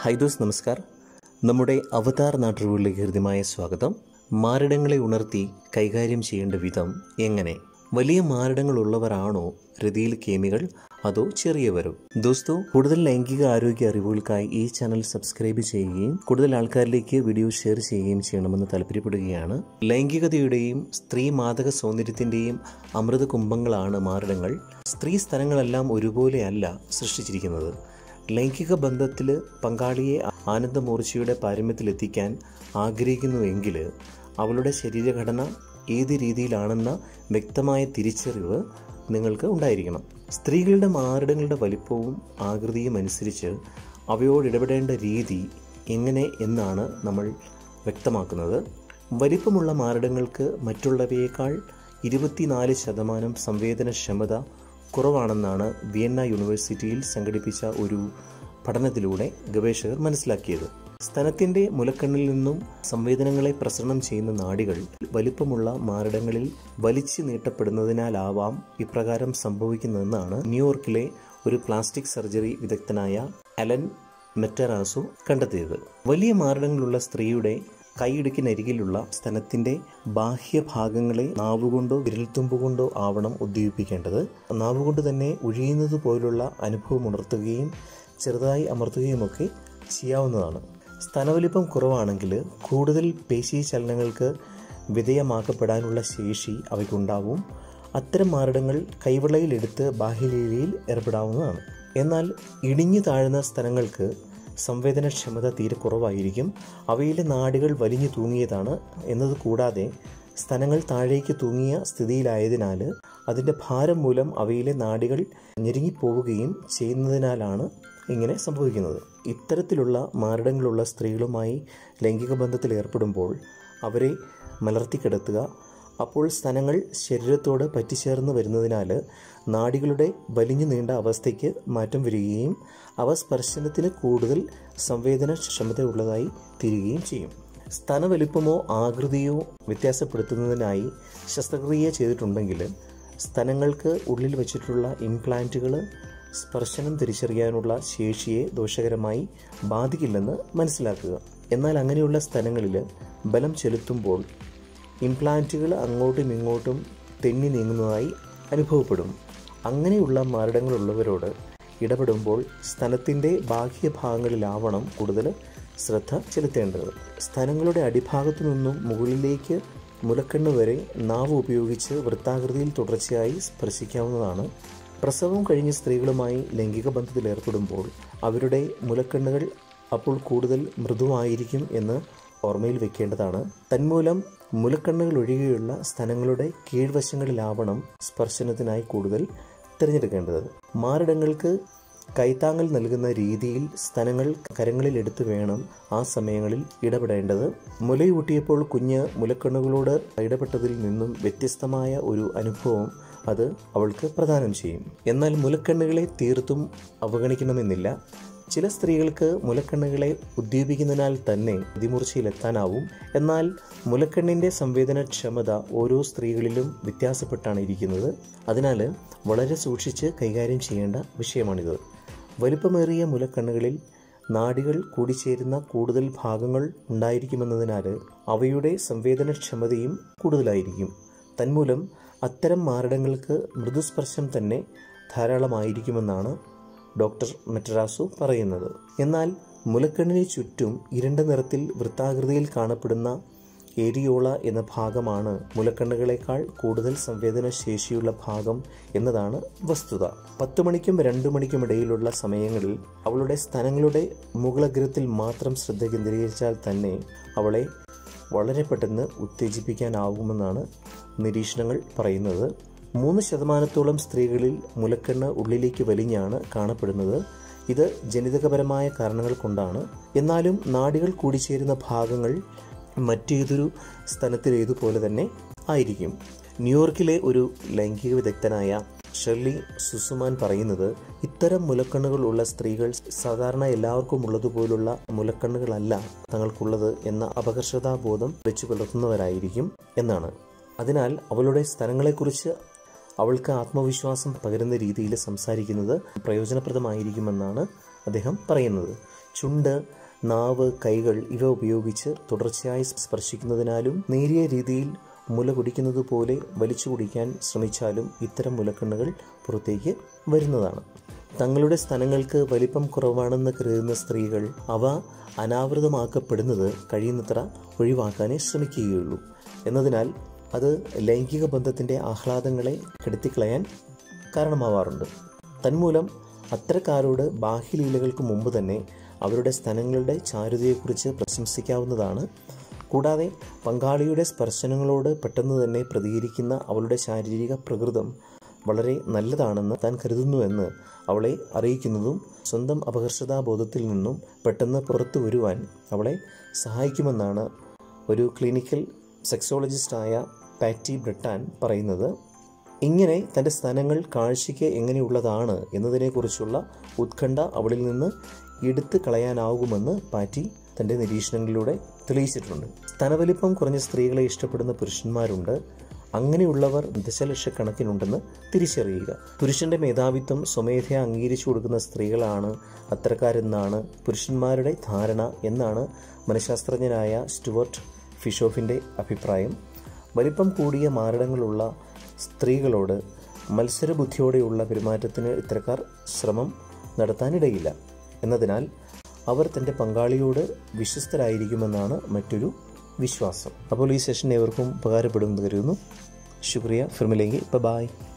hi those നമസ്കാർ നമ്മുടെ അവതാർ നാട്ടുകളിലേക്ക് ഹൃദ്യമായ സ്വാഗതം മാരടങ്ങളെ ഉണർത്തി കൈകാര്യം ചെയ്യേണ്ട വിധം എങ്ങനെ വലിയ മാരടങ്ങളുള്ളവരാണോ രതിയിൽ കേമികൾ അതോ ചെറിയവരോ ദോസ്തോ കൂടുതൽ ലൈംഗിക ആരോഗ്യ അറിവുകൾക്കായി ഈ ചാനൽ സബ്സ്ക്രൈബ് ചെയ്യുകയും കൂടുതൽ ആൾക്കാരിലേക്ക് വീഡിയോ ഷെയർ ചെയ്യുകയും ചെയ്യണമെന്ന് താല്പര്യപ്പെടുകയാണ് ലൈംഗികതയുടെയും സ്ത്രീ മാദക സൗന്ദര്യത്തിന്റെയും അമൃത കുംഭങ്ങളാണ് മാരടങ്ങൾ സ്ത്രീ സ്ഥലങ്ങളെല്ലാം ഒരുപോലെയല്ല സൃഷ്ടിച്ചിരിക്കുന്നത് ലൈംഗിക ബന്ധത്തിൽ പങ്കാളിയെ ആനന്ദമൂർച്ചയുടെ പാരമ്യത്തിലെത്തിക്കാൻ ആഗ്രഹിക്കുന്നുവെങ്കിൽ അവളുടെ ശരീരഘടന ഏത് രീതിയിലാണെന്ന വ്യക്തമായ തിരിച്ചറിവ് നിങ്ങൾക്ക് ഉണ്ടായിരിക്കണം സ്ത്രീകളുടെ മാറിടങ്ങളുടെ വലിപ്പവും ആകൃതിയും അനുസരിച്ച് അവയോട് ഇടപെടേണ്ട രീതി എങ്ങനെ എന്നാണ് നമ്മൾ വ്യക്തമാക്കുന്നത് വലിപ്പമുള്ള മാറിടങ്ങൾക്ക് മറ്റുള്ളവയേക്കാൾ ഇരുപത്തിനാല് ശതമാനം സംവേദനക്ഷമത കുറവാണെന്നാണ് വിയന്ന യൂണിവേഴ്സിറ്റിയിൽ സംഘടിപ്പിച്ച ഒരു പഠനത്തിലൂടെ ഗവേഷകർ മനസ്സിലാക്കിയത് സ്തനത്തിന്റെ മുലക്കണ്ണിൽ നിന്നും സംവേദനങ്ങളെ പ്രസരണം ചെയ്യുന്ന നാഡികൾ വലിപ്പമുള്ള മാരടങ്ങളിൽ വലിച്ചു നീട്ടപ്പെടുന്നതിനാലാവാം ഇപ്രകാരം സംഭവിക്കുന്നതെന്നാണ് ന്യൂയോർക്കിലെ ഒരു പ്ലാസ്റ്റിക് സർജറി വിദഗ്ധനായ അലൻ മെറ്ററാസു കണ്ടെത്തിയത് വലിയ മാരടങ്ങളുള്ള സ്ത്രീയുടെ കൈയിടുക്കിനരികിലുള്ള സ്തനത്തിന്റെ ബാഹ്യഭാഗങ്ങളെ നാവുകൊണ്ടോ വിരൽത്തുമ്പുകൊണ്ടോ ആവണം ഉദ്ദീപിക്കേണ്ടത് നാവുകൊണ്ട് തന്നെ ഒഴിയുന്നത് പോലുള്ള അനുഭവം ഉണർത്തുകയും ചെറുതായി അമർത്തുകയുമൊക്കെ ചെയ്യാവുന്നതാണ് സ്തനവലിപ്പം കുറവാണെങ്കിൽ കൂടുതൽ പേശി ചലനങ്ങൾക്ക് വിധേയമാക്കപ്പെടാനുള്ള ശേഷി അവയ്ക്കുണ്ടാവും അത്തരം മാരടങ്ങൾ കൈവെള്ളയിലെടുത്ത് ബാഹ്യലീലയിൽ ഏർപ്പെടാവുന്നതാണ് എന്നാൽ ഇടിഞ്ഞു താഴ്ന്ന സ്ഥലങ്ങൾക്ക് സംവേദനക്ഷമത തീരെ കുറവായിരിക്കും അവയിലെ നാടുകൾ വലിഞ്ഞു തൂങ്ങിയതാണ് എന്നത് കൂടാതെ സ്ഥലങ്ങൾ താഴേക്ക് തൂങ്ങിയ സ്ഥിതിയിലായതിനാൽ അതിൻ്റെ ഭാരം മൂലം അവയിലെ നാടികൾ ഞെരുങ്ങിപ്പോവുകയും ചെയ്യുന്നതിനാലാണ് ഇങ്ങനെ സംഭവിക്കുന്നത് ഇത്തരത്തിലുള്ള മാരടങ്ങളുള്ള സ്ത്രീകളുമായി ലൈംഗിക ബന്ധത്തിൽ ഏർപ്പെടുമ്പോൾ അവരെ മലർത്തിക്കിടത്തുക അപ്പോൾ സ്തനങ്ങൾ ശരീരത്തോട് പറ്റിച്ചേർന്ന് വരുന്നതിനാൽ നാടികളുടെ വലിഞ്ഞു നീണ്ട അവസ്ഥയ്ക്ക് മാറ്റം വരികയും അവ സ്പർശനത്തിന് കൂടുതൽ സംവേദനക്ഷമതയുള്ളതായി തീരുകയും ചെയ്യും സ്തനവലിപ്പമോ ആകൃതിയോ വ്യത്യാസപ്പെടുത്തുന്നതിനായി ശസ്ത്രക്രിയ ചെയ്തിട്ടുണ്ടെങ്കിൽ സ്തനങ്ങൾക്ക് ഉള്ളിൽ വച്ചിട്ടുള്ള ഇംപ്ലാന്റുകൾ സ്പർശനം തിരിച്ചറിയാനുള്ള ശേഷിയെ ദോഷകരമായി ബാധിക്കില്ലെന്ന് മനസ്സിലാക്കുക എന്നാൽ അങ്ങനെയുള്ള സ്ഥലങ്ങളിൽ ബലം ചെലുത്തുമ്പോൾ ഇംപ്ലാന്റുകൾ അങ്ങോട്ടും ഇങ്ങോട്ടും തെന്നി നീങ്ങുന്നതായി അനുഭവപ്പെടും അങ്ങനെയുള്ള മാരടങ്ങളുള്ളവരോട് ഇടപെടുമ്പോൾ സ്ഥലത്തിൻ്റെ ബാഹ്യഭാഗങ്ങളിലാവണം കൂടുതൽ ശ്രദ്ധ ചെലുത്തേണ്ടത് സ്ഥലങ്ങളുടെ അടിഭാഗത്തു നിന്നും മുകളിലേക്ക് മുലക്കണ്ണ് വരെ നാവ് ഉപയോഗിച്ച് വൃത്താകൃതിയിൽ തുടർച്ചയായി സ്പർശിക്കാവുന്നതാണ് പ്രസവം കഴിഞ്ഞ സ്ത്രീകളുമായി ലൈംഗിക ബന്ധത്തിൽ ഏർപ്പെടുമ്പോൾ അവരുടെ മുലക്കണ്ണുകൾ അപ്പോൾ കൂടുതൽ മൃദുവായിരിക്കും എന്ന് ഓർമ്മയിൽ വെക്കേണ്ടതാണ് തന്മൂലം മുലക്കണ്ണുകൾ ഒഴികെയുള്ള സ്ഥലങ്ങളുടെ കീഴ്വശങ്ങളിലാവണം സ്പർശനത്തിനായി കൂടുതൽ തിരഞ്ഞെടുക്കേണ്ടത് മാറിടങ്ങൾക്ക് കൈത്താങ്ങൽ നൽകുന്ന രീതിയിൽ സ്ഥലങ്ങൾ കരങ്ങളിൽ എടുത്തു വേണം ആ സമയങ്ങളിൽ ഇടപെടേണ്ടത് മുലയൂട്ടിയപ്പോൾ കുഞ്ഞ് മുലക്കണ്ണുകളോട് ഇടപെട്ടതിൽ നിന്നും വ്യത്യസ്തമായ ഒരു അനുഭവം അത് അവൾക്ക് പ്രദാനം ചെയ്യും എന്നാൽ മുലക്കണ്ണുകളെ തീർത്തും അവഗണിക്കണമെന്നില്ല ചില സ്ത്രീകൾക്ക് മുലക്കണ്ണുകളെ ഉദ്ദീപിക്കുന്നതിനാൽ തന്നെ അതിമൂർച്ചയിലെത്താനാവും എന്നാൽ മുലക്കണ്ണിൻ്റെ സംവേദനക്ഷമത ഓരോ സ്ത്രീകളിലും വ്യത്യാസപ്പെട്ടാണ് ഇരിക്കുന്നത് അതിനാൽ വളരെ സൂക്ഷിച്ച് കൈകാര്യം ചെയ്യേണ്ട വിഷയമാണിത് വലുപ്പമേറിയ മുലക്കണ്ണുകളിൽ നാഡികൾ കൂടിച്ചേരുന്ന കൂടുതൽ ഭാഗങ്ങൾ ഉണ്ടായിരിക്കുമെന്നതിനാൽ അവയുടെ സംവേദനക്ഷമതയും കൂടുതലായിരിക്കും തന്മൂലം അത്തരം മാരടങ്ങൾക്ക് മൃദുസ്പർശം തന്നെ ധാരാളമായിരിക്കുമെന്നാണ് ഡോക്ടർ മെറ്ററാസു പറയുന്നത് എന്നാൽ മുലക്കണ്ണിന് ചുറ്റും ഇരുണ്ട നിറത്തിൽ വൃത്താകൃതിയിൽ കാണപ്പെടുന്ന ഏരിയോള എന്ന ഭാഗമാണ് മുലക്കണ്ണുകളേക്കാൾ കൂടുതൽ സംവേദന ശേഷിയുള്ള ഭാഗം എന്നതാണ് വസ്തുത പത്തു മണിക്കും രണ്ടു മണിക്കും ഇടയിലുള്ള സമയങ്ങളിൽ അവളുടെ സ്ഥലങ്ങളുടെ മുകളഗ്രത്തിൽ മാത്രം ശ്രദ്ധ കേന്ദ്രീകരിച്ചാൽ തന്നെ അവളെ വളരെ പെട്ടെന്ന് ഉത്തേജിപ്പിക്കാനാവുമെന്നാണ് നിരീക്ഷണങ്ങൾ പറയുന്നത് മൂന്ന് ശതമാനത്തോളം സ്ത്രീകളിൽ മുലക്കണ്ണ് ഉള്ളിലേക്ക് വലിഞ്ഞാണ് കാണപ്പെടുന്നത് ഇത് ജനിതകപരമായ കാരണങ്ങൾ കൊണ്ടാണ് എന്നാലും നാടികൾ കൂടിച്ചേരുന്ന ഭാഗങ്ങൾ മറ്റേതൊരു സ്ഥലത്തിലേതുപോലെ തന്നെ ആയിരിക്കും ന്യൂയോർക്കിലെ ഒരു ലൈംഗിക വിദഗ്ധനായ ഷെർലി സുസുമാൻ പറയുന്നത് ഇത്തരം മുലക്കണ്ണുകൾ ഉള്ള സ്ത്രീകൾ സാധാരണ എല്ലാവർക്കും ഉള്ളതുപോലുള്ള മുലക്കണ്ണുകളല്ല തങ്ങൾക്കുള്ളത് എന്ന അപകർഷതാബോധം വെച്ചു പുലർത്തുന്നവരായിരിക്കും എന്നാണ് അതിനാൽ അവളുടെ സ്ഥലങ്ങളെക്കുറിച്ച് അവൾക്ക് ആത്മവിശ്വാസം പകരുന്ന രീതിയിൽ സംസാരിക്കുന്നത് പ്രയോജനപ്രദമായിരിക്കുമെന്നാണ് അദ്ദേഹം പറയുന്നത് ചുണ്ട് നാവ് കൈകൾ ഇവ ഉപയോഗിച്ച് തുടർച്ചയായി സ്പർശിക്കുന്നതിനാലും നേരിയ രീതിയിൽ മുല കുടിക്കുന്നത് പോലെ വലിച്ചു കുടിക്കാൻ ശ്രമിച്ചാലും ഇത്തരം മുലക്കണ്ണുകൾ പുറത്തേക്ക് വരുന്നതാണ് തങ്ങളുടെ സ്ഥലങ്ങൾക്ക് വലിപ്പം കുറവാണെന്ന് കരുതുന്ന സ്ത്രീകൾ അവ അനാവൃതമാക്കപ്പെടുന്നത് കഴിയുന്നത്ര ഒഴിവാക്കാനേ ശ്രമിക്കുകയുള്ളൂ എന്നതിനാൽ അത് ലൈംഗിക ബന്ധത്തിൻ്റെ ആഹ്ലാദങ്ങളെ കെടുത്തിക്കളയാൻ കാരണമാവാറുണ്ട് തന്മൂലം അത്തരക്കാരോട് ബാഹ്യലീലകൾക്ക് മുമ്പ് തന്നെ അവരുടെ സ്ഥലങ്ങളുടെ ചാരുതയെക്കുറിച്ച് പ്രശംസിക്കാവുന്നതാണ് കൂടാതെ പങ്കാളിയുടെ സ്പർശനങ്ങളോട് പെട്ടെന്ന് തന്നെ പ്രതികരിക്കുന്ന അവളുടെ ശാരീരിക പ്രകൃതം വളരെ നല്ലതാണെന്ന് താൻ കരുതുന്നുവെന്ന് അവളെ അറിയിക്കുന്നതും സ്വന്തം അപകർഷതാബോധത്തിൽ നിന്നും പെട്ടെന്ന് പുറത്തു വരുവാൻ അവളെ സഹായിക്കുമെന്നാണ് ഒരു ക്ലിനിക്കൽ സെക്സോളജിസ്റ്റായ പാറ്റി ബ്രിട്ടാൻ പറയുന്നത് ഇങ്ങനെ തൻ്റെ സ്ഥലങ്ങൾ കാഴ്ചയ്ക്ക് എങ്ങനെയുള്ളതാണ് എന്നതിനെക്കുറിച്ചുള്ള ഉത്കണ്ഠ അവളിൽ നിന്ന് എടുത്തു കളയാനാകുമെന്ന് പാറ്റി തൻ്റെ നിരീക്ഷണങ്ങളിലൂടെ തെളിയിച്ചിട്ടുണ്ട് സ്തനവലിപ്പം കുറഞ്ഞ സ്ത്രീകളെ ഇഷ്ടപ്പെടുന്ന പുരുഷന്മാരുണ്ട് അങ്ങനെയുള്ളവർ ദശലക്ഷക്കണക്കിനുണ്ടെന്ന് തിരിച്ചറിയുക പുരുഷന്റെ മേധാവിത്വം സ്വമേധയാ അംഗീകരിച്ചു കൊടുക്കുന്ന സ്ത്രീകളാണ് അത്തരക്കാരെന്നാണ് പുരുഷന്മാരുടെ ധാരണ എന്നാണ് മനഃശാസ്ത്രജ്ഞനായ സ്റ്റുവർട്ട് ഫിഷോഫിൻ്റെ അഭിപ്രായം വലിപ്പം കൂടിയ മാരടങ്ങളുള്ള സ്ത്രീകളോട് മത്സരബുദ്ധിയോടെയുള്ള പെരുമാറ്റത്തിന് ഇത്തരക്കാർ ശ്രമം നടത്താനിടയില്ല എന്നതിനാൽ അവർ തൻ്റെ പങ്കാളിയോട് വിശ്വസ്തരായിരിക്കുമെന്നാണ് മറ്റൊരു വിശ്വാസം അപ്പോൾ ഈ സെഷൻ ഏവർക്കും ഉപകാരപ്പെടുമെന്ന് കരുതുന്നു ശുക്രിയ ഫിർമിലെങ്കിൽ ബൈ